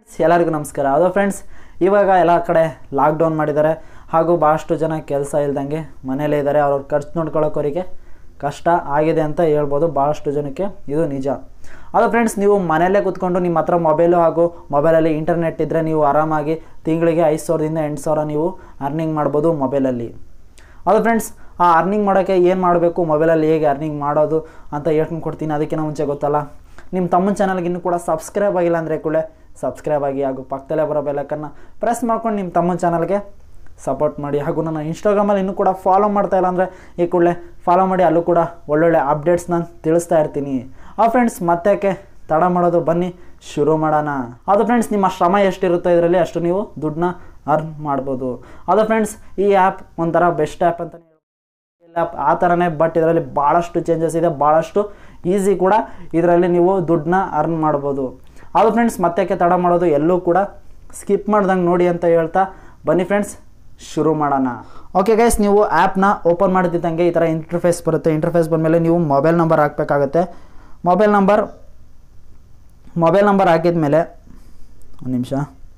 ಎಲ್ಲರಿಗೂ ನಮಸ್ಕಾರ ಅದು ಫ್ರೆಂಡ್ಸ್ ಇವಾಗ ಎಲ್ಲ ಕಡೆ ಲಾಕ್ಡೌನ್ ಮಾಡಿದ್ದಾರೆ ಹಾಗೂ ಭಾಳಷ್ಟು ಜನ ಕೆಲಸ ಇಲ್ದಂಗೆ ಮನೇಲೇ ಇದ್ದಾರೆ ಅವ್ರ ಖರ್ಚು ನೋಡ್ಕೊಳ್ಳೋಕೋರಿಗೆ ಕಷ್ಟ ಆಗಿದೆ ಅಂತ ಹೇಳ್ಬೋದು ಭಾಳಷ್ಟು ಜನಕ್ಕೆ ಇದು ನಿಜ ಅದು ಫ್ರೆಂಡ್ಸ್ ನೀವು ಮನೆಯಲ್ಲೇ ಕೂತ್ಕೊಂಡು ನಿಮ್ಮ ಹತ್ರ ಮೊಬೈಲು ಹಾಗೂ ಮೊಬೈಲಲ್ಲಿ ಇಂಟರ್ನೆಟ್ ಇದ್ದರೆ ನೀವು ಆರಾಮಾಗಿ ತಿಂಗಳಿಗೆ ಐದು ಸಾವಿರದಿಂದ ಎಂಟು ಸಾವಿರ ನೀವು ಅರ್ನಿಂಗ್ ಮಾಡ್ಬೋದು ಮೊಬೈಲಲ್ಲಿ ಅದು ಫ್ರೆಂಡ್ಸ್ ಆ ಅರ್ನಿಂಗ್ ಮಾಡೋಕ್ಕೆ ಏನು ಮಾಡಬೇಕು ಮೊಬೈಲಲ್ಲಿ ಹೇಗೆ ಅರ್ನಿಂಗ್ ಮಾಡೋದು ಅಂತ ಹೇಳ್ಕೊಂಡು ಕೊಡ್ತೀನಿ ಅದಕ್ಕಿಂತ ಮುಂಚೆ ಗೊತ್ತಲ್ಲ ನಿಮ್ಮ ತಮ್ಮನ ಚಾನಲ್ಗೆ ಇನ್ನೂ ಕೂಡ ಸಬ್ಸ್ಕ್ರೈಬ್ ಆಗಿಲ್ಲ ಅಂದರೆ ಕೂಡ ಸಬ್ಸ್ಕ್ರೈಬ್ ಆಗಿ ಹಾಗೂ ಪಕ್ಕದಲ್ಲೇ ಬರೋ ಬೆಲಕ್ಕನ್ನು ಪ್ರೆಸ್ ಮಾಡ್ಕೊಂಡು ನಿಮ್ಮ ತಮ್ಮನ ಚಾನಲ್ಗೆ ಸಪೋರ್ಟ್ ಮಾಡಿ ಹಾಗೂ ನನ್ನ ಇನ್ಸ್ಟಾಗ್ರಾಮಲ್ಲಿ ಇನ್ನೂ ಕೂಡ ಫಾಲೋ ಮಾಡ್ತಾ ಇಲ್ಲ ಅಂದರೆ ಈ ಕೂಡಲೇ ಫಾಲೋ ಮಾಡಿ ಅಲ್ಲೂ ಕೂಡ ಒಳ್ಳೊಳ್ಳೆ ಅಪ್ಡೇಟ್ಸ್ ನಾನು ತಿಳಿಸ್ತಾ ಇರ್ತೀನಿ ಆ ಫ್ರೆಂಡ್ಸ್ ಮತ್ತೆ ತಡ ಮಾಡೋದು ಬನ್ನಿ ಶುರು ಮಾಡೋಣ ಅದು ಫ್ರೆಂಡ್ಸ್ ನಿಮ್ಮ ಶ್ರಮ ಎಷ್ಟಿರುತ್ತೋ ಇದರಲ್ಲಿ ಅಷ್ಟು ನೀವು ದುಡ್ಡನ್ನ ಅರ್ನ್ ಮಾಡ್ಬೋದು ಅದು ಫ್ರೆಂಡ್ಸ್ ಈ ಆ್ಯಪ್ ಒಂಥರ ಬೆಸ್ಟ್ ಆ್ಯಪ್ ಅಂತಲೇ ಆ್ಯಪ್ ಆ ಥರನೇ ಬಟ್ ಇದರಲ್ಲಿ ಭಾಳಷ್ಟು ಚೇಂಜಸ್ ಇದೆ ಭಾಳಷ್ಟು ಈಸಿ ಕೂಡ ಇದರಲ್ಲಿ ನೀವು ದುಡ್ಡನ್ನ ಅರ್ನ್ ಮಾಡ್ಬೋದು ಅದು ಫ್ರೆಂಡ್ಸ್ ಮತ್ತೆ ತಡ ಮಾಡೋದು ಎಲ್ಲೂ ಕೂಡ ಸ್ಕಿಪ್ ಮಾಡ್ದಂಗೆ ನೋಡಿ ಅಂತ ಹೇಳ್ತಾ ಬನ್ನಿ ಫ್ರೆಂಡ್ಸ್ ಶುರು ಮಾಡೋಣ ಓಕೆ ಗೈಸ್ ನೀವು ಆ್ಯಪ್ನ ಓಪನ್ ಮಾಡ್ತಿದ್ದಂಗೆ ಈ ಥರ ಇಂಟರ್ಫೇಸ್ ಬರುತ್ತೆ ಇಂಟರ್ಫೇಸ್ ಬಂದಮೇಲೆ ನೀವು ಮೊಬೈಲ್ ನಂಬರ್ ಹಾಕಬೇಕಾಗತ್ತೆ ಮೊಬೈಲ್ ನಂಬರ್ ಮೊಬೈಲ್ ನಂಬರ್ ಹಾಕಿದ ಮೇಲೆ ಒಂದು ನಿಮಿಷ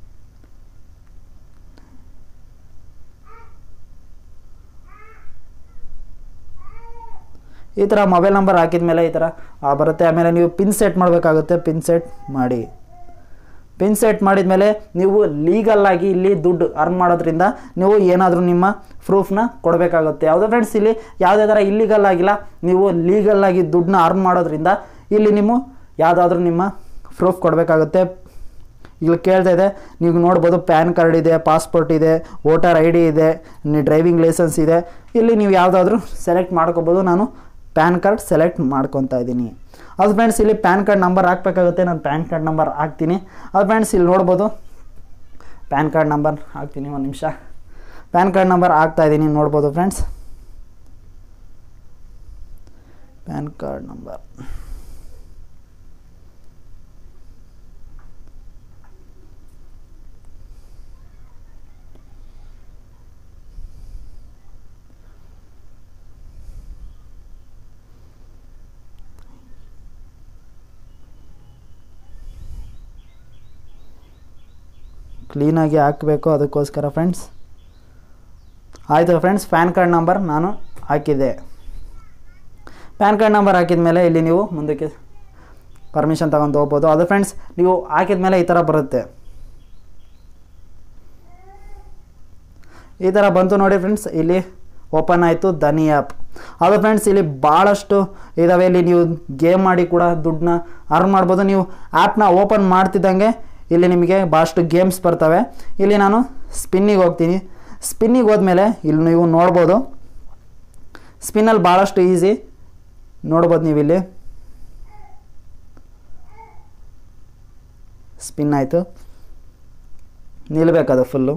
ಈ ಥರ ಮೊಬೈಲ್ ನಂಬರ್ ಹಾಕಿದ ಮೇಲೆ ಈ ಥರ ಆ, ಬರುತ್ತೆ ಆಮೇಲೆ ನೀವು ಪಿನ್ ಸೆಟ್ ಮಾಡಬೇಕಾಗುತ್ತೆ ಪಿನ್ ಸೆಟ್ ಮಾಡಿ ಪಿನ್ ಸೆಟ್ ಮಾಡಿದ ಮೇಲೆ ನೀವು ಲೀಗಲ್ ಆಗಿ ಇಲ್ಲಿ ದುಡ್ಡು ಅರ್ನ್ ಮಾಡೋದ್ರಿಂದ ನೀವು ಏನಾದರೂ ನಿಮ್ಮ ಪ್ರೂಫ್ನ ಕೊಡಬೇಕಾಗುತ್ತೆ ಯಾವುದೇ ಫ್ರೆಂಡ್ಸ್ ಇಲ್ಲಿ ಯಾವುದೇ ಥರ ಇಲ್ಲಿಗಲ್ ಆಗಿಲ್ಲ ನೀವು ಲೀಗಲ್ ಆಗಿ ದುಡ್ಡನ್ನ ಅರ್ನ್ ಮಾಡೋದ್ರಿಂದ ಇಲ್ಲಿ ನೀವು ಯಾವುದಾದ್ರೂ ನಿಮ್ಮ ಪ್ರೂಫ್ ಕೊಡಬೇಕಾಗುತ್ತೆ ಇಲ್ಲಿ ಕೇಳ್ತಾ ಇದೆ ನೀವು ನೋಡ್ಬೋದು ಪ್ಯಾನ್ ಕಾರ್ಡ್ ಇದೆ ಪಾಸ್ಪೋರ್ಟ್ ಇದೆ ವೋಟರ್ ಐ ಡಿ ಇದೆ ಡ್ರೈವಿಂಗ್ ಲೈಸೆನ್ಸ್ ಇದೆ ಇಲ್ಲಿ ನೀವು ಯಾವುದಾದ್ರೂ ಸೆಲೆಕ್ಟ್ ಮಾಡ್ಕೋಬೋದು ನಾನು ಪ್ಯಾನ್ ಕಾರ್ಡ್ ಸೆಲೆಕ್ಟ್ ಮಾಡ್ಕೊತಾ ಇದ್ದೀನಿ ಅದು ಫ್ರೆಂಡ್ಸ್ ಇಲ್ಲಿ ಪ್ಯಾನ್ ಕಾರ್ಡ್ ನಂಬರ್ ಹಾಕಬೇಕಾಗುತ್ತೆ ನಾನು ಪ್ಯಾನ್ ಕಾರ್ಡ್ ನಂಬರ್ ಹಾಕ್ತೀನಿ ಅದು ಫ್ರೆಂಡ್ಸ್ ಇಲ್ಲಿ ನೋಡ್ಬೋದು ಪ್ಯಾನ್ ಕಾರ್ಡ್ ನಂಬರ್ ಹಾಕ್ತೀನಿ ಒಂದು ನಿಮಿಷ ಪ್ಯಾನ್ ಕಾರ್ಡ್ ನಂಬರ್ ಹಾಕ್ತಾ ಇದ್ದೀನಿ ನೋಡ್ಬೋದು ಫ್ರೆಂಡ್ಸ್ ಪ್ಯಾನ್ ಕಾರ್ಡ್ ನಂಬರ್ ಕ್ಲೀನಾಗಿ ಹಾಕಬೇಕು ಅದಕ್ಕೋಸ್ಕರ ಫ್ರೆಂಡ್ಸ್ ಆಯಿತು ಫ್ರೆಂಡ್ಸ್ ಪ್ಯಾನ್ ಕಾರ್ಡ್ ನಂಬರ್ ನಾನು ಹಾಕಿದ್ದೆ ಪ್ಯಾನ್ ಕಾರ್ಡ್ ನಂಬರ್ ಹಾಕಿದ ಮೇಲೆ ಇಲ್ಲಿ ನೀವು ಮುಂದಕ್ಕೆ ಪರ್ಮಿಷನ್ ತಗೊಂಡು ಹೋಗ್ಬೋದು ಅದು ಫ್ರೆಂಡ್ಸ್ ನೀವು ಹಾಕಿದ ಮೇಲೆ ಈ ಥರ ಬರುತ್ತೆ ಈ ಥರ ಬಂತು ನೋಡಿ ಫ್ರೆಂಡ್ಸ್ ಇಲ್ಲಿ ಓಪನ್ ಆಯಿತು ಧನಿ ಆ್ಯಪ್ ಅದು ಫ್ರೆಂಡ್ಸ್ ಇಲ್ಲಿ ಭಾಳಷ್ಟು ಇದ್ದಾವೆ ಇಲ್ಲಿ ನೀವು ಗೇಮ್ ಮಾಡಿ ಕೂಡ ದುಡ್ಡನ್ನ ಅರ್ನ್ ಮಾಡ್ಬೋದು ನೀವು ಆ್ಯಪ್ನ ಓಪನ್ ಮಾಡ್ತಿದ್ದಂಗೆ ಇಲ್ಲಿ ನಿಮಗೆ ಭಾಳಷ್ಟು ಗೇಮ್ಸ್ ಬರ್ತವೆ ಇಲ್ಲಿ ನಾನು ಸ್ಪಿನ್ನಿಗೆ ಹೋಗ್ತೀನಿ ಸ್ಪಿನ್ನಿಗೆ ಹೋದ್ಮೇಲೆ ಇಲ್ಲಿ ನೀವು ನೋಡ್ಬೋದು ಸ್ಪಿನ್ನಲ್ಲಿ ಭಾಳಷ್ಟು ಈಸಿ ನೋಡ್ಬೋದು ನೀವು ಇಲ್ಲಿ ಸ್ಪಿನ್ ಆಯಿತು ನಿಲ್ಬೇಕದು ಫುಲ್ಲು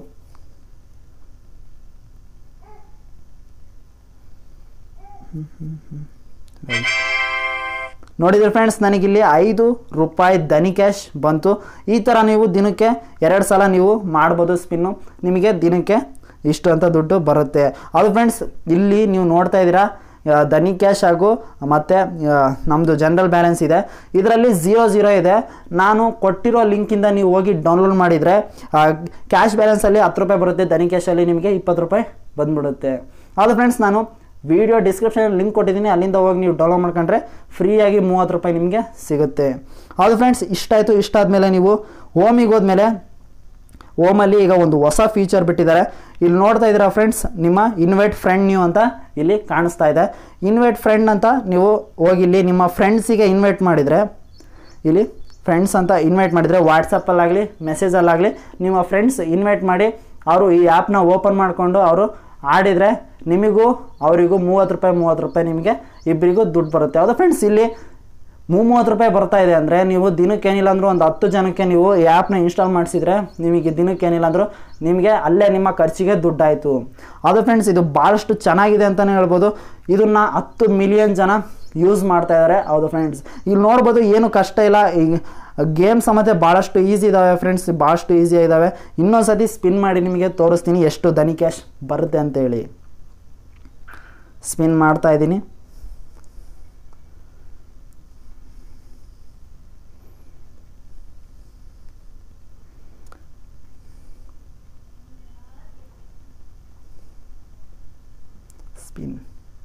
ನೋಡಿದ್ರೆ ಫ್ರೆಂಡ್ಸ್ ನನಗಿಲ್ಲಿ ಐದು ರೂಪಾಯಿ ಧನಿ ಕ್ಯಾಶ್ ಬಂತು ಈ ಥರ ನೀವು ದಿನಕ್ಕೆ ಎರಡು ಸಲ ನೀವು ಮಾಡ್ಬೋದು ಸ್ಪಿನ್ನು ನಿಮಗೆ ದಿನಕ್ಕೆ ಇಷ್ಟು ಅಂತ ದುಡ್ಡು ಬರುತ್ತೆ ಅದು ಫ್ರೆಂಡ್ಸ್ ಇಲ್ಲಿ ನೀವು ನೋಡ್ತಾ ಇದ್ದೀರಾ ಆ, ಧನಿ ಕ್ಯಾಶ್ ಹಾಗೂ ಮತ್ತು ನಮ್ಮದು ಜನರಲ್ ಬ್ಯಾಲೆನ್ಸ್ ಇದೆ ಇದರಲ್ಲಿ ಝೀರೋ ಝೀರೋ ಇದೆ ನಾನು ಕೊಟ್ಟಿರೋ ಲಿಂಕಿಂದ ನೀವು ಹೋಗಿ ಡೌನ್ಲೋಡ್ ಮಾಡಿದರೆ ಕ್ಯಾಶ್ ಬ್ಯಾಲೆನ್ಸಲ್ಲಿ ಹತ್ತು ರೂಪಾಯಿ ಬರುತ್ತೆ ಧನಿ ಕ್ಯಾಶಲ್ಲಿ ನಿಮಗೆ ಇಪ್ಪತ್ತು ರೂಪಾಯಿ ಬಂದ್ಬಿಡುತ್ತೆ ಅದು ಫ್ರೆಂಡ್ಸ್ ನಾನು ವಿಡಿಯೋ ಡಿಸ್ಕ್ರಿಪ್ಷನಲ್ಲಿ ಲಿಂಕ್ ಕೊಟ್ಟಿದ್ದೀನಿ ಅಲ್ಲಿಂದ ಹೋಗಿ ನೀವು ಡೌನ್ಲೋಡ್ ಮಾಡ್ಕೊಂಡ್ರೆ ಫ್ರೀಯಾಗಿ ಮೂವತ್ತು ರೂಪಾಯಿ ನಿಮಗೆ ಸಿಗುತ್ತೆ ಅದು ಫ್ರೆಂಡ್ಸ್ ಇಷ್ಟ ಆಯಿತು ಇಷ್ಟ ಆದಮೇಲೆ ನೀವು ಹೋಮಿಗೆ ಹೋದ್ಮೇಲೆ ಓಮಲ್ಲಿ ಈಗ ಒಂದು ಹೊಸ ಫೀಚರ್ ಬಿಟ್ಟಿದ್ದಾರೆ ಇಲ್ಲಿ ನೋಡ್ತಾ ಇದ್ದೀರಾ ಫ್ರೆಂಡ್ಸ್ ನಿಮ್ಮ ಇನ್ವೈಟ್ ಫ್ರೆಂಡ್ ನೀವು ಅಂತ ಇಲ್ಲಿ ಕಾಣಿಸ್ತಾ ಇದೆ ಇನ್ವೈಟ್ ಫ್ರೆಂಡ್ ಅಂತ ನೀವು ಹೋಗಿ ಇಲ್ಲಿ ನಿಮ್ಮ ಫ್ರೆಂಡ್ಸಿಗೆ ಇನ್ವೈಟ್ ಮಾಡಿದರೆ ಇಲ್ಲಿ ಫ್ರೆಂಡ್ಸ್ ಅಂತ ಇನ್ವೈಟ್ ಮಾಡಿದರೆ ವಾಟ್ಸಪ್ಪಲ್ಲಾಗಲಿ ಮೆಸೇಜಲ್ಲಾಗಲಿ ನಿಮ್ಮ ಫ್ರೆಂಡ್ಸ್ ಇನ್ವೈಟ್ ಮಾಡಿ ಅವರು ಈ ಆ್ಯಪ್ನ ಓಪನ್ ಮಾಡಿಕೊಂಡು ಅವರು ಆಡಿದರೆ ನಿಮಗೂ ಅವರಿಗೂ ಮೂವತ್ತು ರೂಪಾಯಿ ಮೂವತ್ತು ರೂಪಾಯಿ ನಿಮಗೆ ಇಬ್ಬರಿಗೂ ದುಡ್ಡು ಬರುತ್ತೆ ಹೌದಾ ಫ್ರೆಂಡ್ಸ್ ಇಲ್ಲಿ ಮೂ ಮೂವತ್ತು ರೂಪಾಯಿ ಬರ್ತಾ ಇದೆ ಅಂದರೆ ನೀವು ದಿನಕ್ಕೆ ಏನಿಲ್ಲ ಅಂದರೂ ಒಂದು ಹತ್ತು ಜನಕ್ಕೆ ನೀವು ಈ ಆ್ಯಪ್ನ ಇನ್ಸ್ಟಾಲ್ ಮಾಡಿಸಿದ್ರೆ ನಿಮಗೆ ದಿನಕ್ಕೆ ಏನಿಲ್ಲ ಅಂದರೂ ನಿಮಗೆ ಅಲ್ಲೇ ನಿಮ್ಮ ಖರ್ಚಿಗೆ ದುಡ್ಡಾಯಿತು ಅದು ಫ್ರೆಂಡ್ಸ್ ಇದು ಭಾಳಷ್ಟು ಚೆನ್ನಾಗಿದೆ ಅಂತಲೇ ಹೇಳ್ಬೋದು ಇದನ್ನು ಹತ್ತು ಮಿಲಿಯನ್ ಜನ ಯೂಸ್ ಮಾಡ್ತಾ ಇದ್ದಾರೆ ಹೌದು ಫ್ರೆಂಡ್ಸ್ ಇಲ್ಲಿ ನೋಡ್ಬೋದು ಏನು ಕಷ್ಟ ಇಲ್ಲ ಈಗ ಗೇಮ್ ಸಮೇತ ಭಾಳಷ್ಟು ಈಸಿ ಇದ್ದಾವೆ ಫ್ರೆಂಡ್ಸ್ ಭಾಳಷ್ಟು ಈಸಿ ಇದ್ದಾವೆ ಇನ್ನೊಂದು ಸತಿ ಸ್ಪಿನ್ ಮಾಡಿ ನಿಮಗೆ ತೋರಿಸ್ತೀನಿ ಎಷ್ಟು ಧನಿ ಕ್ಯಾಶ್ ಬರುತ್ತೆ ಅಂತೇಳಿ ಸ್ಪಿನ್ ಮಾಡ್ತಾ ಇದ್ದೀನಿ ಸ್ಪಿನ್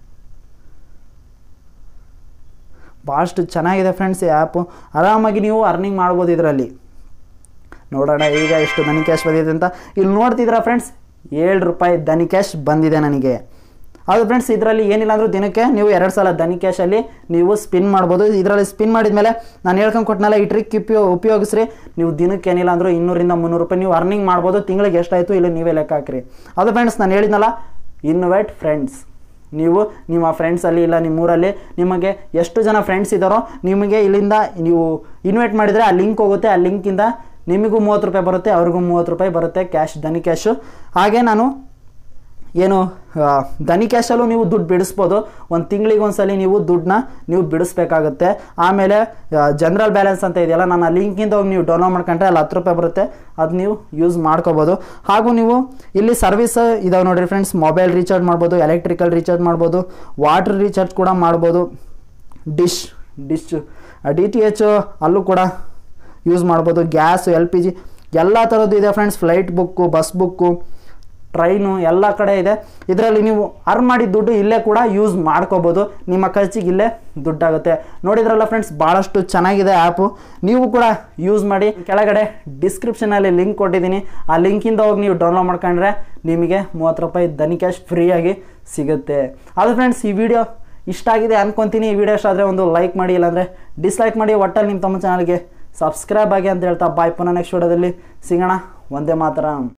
ಭಾಳಷ್ಟು ಚೆನ್ನಾಗಿದೆ ಫ್ರೆಂಡ್ಸ್ ಈ ಆ್ಯಪು ಆರಾಮಾಗಿ ನೀವು ಅರ್ನಿಂಗ್ ಮಾಡ್ಬೋದು ಇದರಲ್ಲಿ ನೋಡೋಣ ಈಗ ಎಷ್ಟು ದನಿ ಕ್ಯಾಶ್ ಬಂದಿದೆ ಅಂತ ಇಲ್ಲಿ ನೋಡ್ತಿದ್ದೀರಾ ಫ್ರೆಂಡ್ಸ್ ಏಳು ರೂಪಾಯಿ ದನಿ ಕ್ಯಾಶ್ ಬಂದಿದೆ ನನಗೆ ಅದು ಫ್ರೆಂಡ್ಸ್ ಇದರಲ್ಲಿ ಏನಿಲ್ಲ ಅಂದರೂ ದಿನಕ್ಕೆ ನೀವು ಎರಡು ಸಲ ದನಿ ಕ್ಯಾಶಲ್ಲಿ ನೀವು ಸ್ಪಿನ್ ಮಾಡ್ಬೋದು ಇದರಲ್ಲಿ ಸ್ಪಿನ್ ಮಾಡಿದ್ಮೇಲೆ ನಾನು ಹೇಳ್ಕೊಂಡು ಕೊಟ್ಟನಲ್ಲ ಈ ಟ್ರಿಕ್ ಉಪಯೋ ಉಪಯೋಗಿಸ್ರಿ ನೀವು ದಿನಕ್ಕೆ ಏನಿಲ್ಲ ಅಂದರೂ ಇನ್ನೂರಿಂದ ಮುನ್ನೂರು ರೂಪಾಯಿ ನೀವು ಅರ್ನಿಂಗ್ ಮಾಡ್ಬೋದು ತಿಂಗಳಿಗೆ ಎಷ್ಟಾಯಿತು ಇಲ್ಲಿ ನೀವೇ ಲೆಕ್ಕ ಹಾಕ್ರಿ ಅದು ಫ್ರೆಂಡ್ಸ್ ನಾನು ಹೇಳಿದ್ನಲ್ಲ ಇನ್ವೈಟ್ ಫ್ರೆಂಡ್ಸ್ ನೀವು ನಿಮ್ಮ ಫ್ರೆಂಡ್ಸಲ್ಲಿ ಇಲ್ಲ ನಿಮ್ಮೂರಲ್ಲಿ ನಿಮಗೆ ಎಷ್ಟು ಜನ ಫ್ರೆಂಡ್ಸ್ ಇದ್ದಾರೋ ನಿಮಗೆ ಇಲ್ಲಿಂದ ನೀವು ಇನ್ವೈಟ್ ಮಾಡಿದರೆ ಆ ಲಿಂಕ್ ಹೋಗುತ್ತೆ ಆ ಲಿಂಕಿಂದ ನಿಮಗೂ ಮೂವತ್ತು ರೂಪಾಯಿ ಬರುತ್ತೆ ಅವ್ರಿಗೂ ಮೂವತ್ತು ರೂಪಾಯಿ ಬರುತ್ತೆ ಕ್ಯಾಶ್ ದನಿ ಕ್ಯಾಶು ಹಾಗೆ ನಾನು ಏನು ಆ, ದನಿ ಕ್ಯಾಶಲ್ಲೂ ನೀವು ದುಡ್ಡು ಬಿಡಿಸ್ಬೋದು ಒಂದು ತಿಂಗಳಿಗೆ ಒಂದ್ಸಲಿ ನೀವು ದುಡ್ಡನ್ನ ನೀವು ಬಿಡಿಸ್ಬೇಕಾಗುತ್ತೆ ಆಮೇಲೆ ಜನರಲ್ ಬ್ಯಾಲೆನ್ಸ್ ಅಂತ ಇದೆಯಲ್ಲ ನಾನು ಆ ಲಿಂಕಿಂದ ಹೋಗಿ ನೀವು ಡೌನ್ಲೋಡ್ ಮಾಡ್ಕೊಂಡ್ರೆ ಅಲ್ಲಿ ಹತ್ತು ರೂಪಾಯಿ ಬರುತ್ತೆ ಅದು ನೀವು ಯೂಸ್ ಮಾಡ್ಕೋಬೋದು ಹಾಗೂ ನೀವು ಇಲ್ಲಿ ಸರ್ವಿಸ್ ಇದಾವೆ ನೋಡಿರಿ ಫ್ರೆಂಡ್ಸ್ ಮೊಬೈಲ್ ರೀಚಾರ್ಜ್ ಮಾಡ್ಬೋದು ಎಲೆಕ್ಟ್ರಿಕಲ್ ರೀಚಾರ್ಜ್ ಮಾಡ್ಬೋದು ವಾಟರ್ ರೀಚಾರ್ಜ್ ಕೂಡ ಮಾಡ್ಬೋದು dish dish D T H ಅಲ್ಲೂ ಕೂಡ ಯೂಸ್ ಮಾಡ್ಬೋದು ಗ್ಯಾಸ್ ಎಲ್ ಪಿ ಜಿ ಎಲ್ಲ ಥರದ್ದು ಇದೆ friends flight book bus book train ಎಲ್ಲ ಕಡೆ ಇದೆ ಇದರಲ್ಲಿ ನೀವು ಅರ್ನ್ ಮಾಡಿದ ದುಡ್ಡು ಇಲ್ಲೇ ಕೂಡ ಯೂಸ್ ಮಾಡ್ಕೋಬೋದು ನಿಮ್ಮ ಖರ್ಚಿಗೆ ಇಲ್ಲೇ ದುಡ್ಡಾಗುತ್ತೆ ನೋಡಿದ್ರಲ್ಲ ಫ್ರೆಂಡ್ಸ್ ಭಾಳಷ್ಟು ಚೆನ್ನಾಗಿದೆ ಆ್ಯಪು ನೀವು ಕೂಡ ಯೂಸ್ ಮಾಡಿ ಕೆಳಗಡೆ ಡಿಸ್ಕ್ರಿಪ್ಷನಲ್ಲಿ ಲಿಂಕ್ ಕೊಟ್ಟಿದ್ದೀನಿ ಆ ಲಿಂಕಿಂದ ಹೋಗಿ ನೀವು ಡೌನ್ಲೋಡ್ ಮಾಡ್ಕೊಂಡ್ರೆ ನಿಮಗೆ ಮೂವತ್ತು ರೂಪಾಯಿ ದನಿ ಕ್ಯಾಶ್ ಫ್ರೀಯಾಗಿ ಸಿಗುತ್ತೆ ಅದು ಫ್ರೆಂಡ್ಸ್ ಈ ವಿಡಿಯೋ ಇಷ್ಟ ಆಗಿದೆ ಅನ್ಕೊಂತೀನಿ ಈ ವಿಡಿಯೋ ಇಷ್ಟ ಆದರೆ ಒಂದು ಲೈಕ್ ಮಾಡಿ ಇಲ್ಲಾಂದರೆ ಡಿಸ್ಲೈಕ್ ಮಾಡಿ ಒಟ್ಟಲ್ಲಿ ನಿಮ್ಮ ತಮ್ಮ ಚಾನಲ್ಗೆ ಸಬ್ಸ್ಕ್ರೈಬ್ ಆಗಿ ಅಂತ ಹೇಳ್ತಾ ಬಾಯ್ ಪುನಃ ನೆಕ್ಸ್ಟ್ ವಿಡಿಯೋದಲ್ಲಿ ಸಿಗೋಣ ಒಂದೇ ಮಾತ್ರ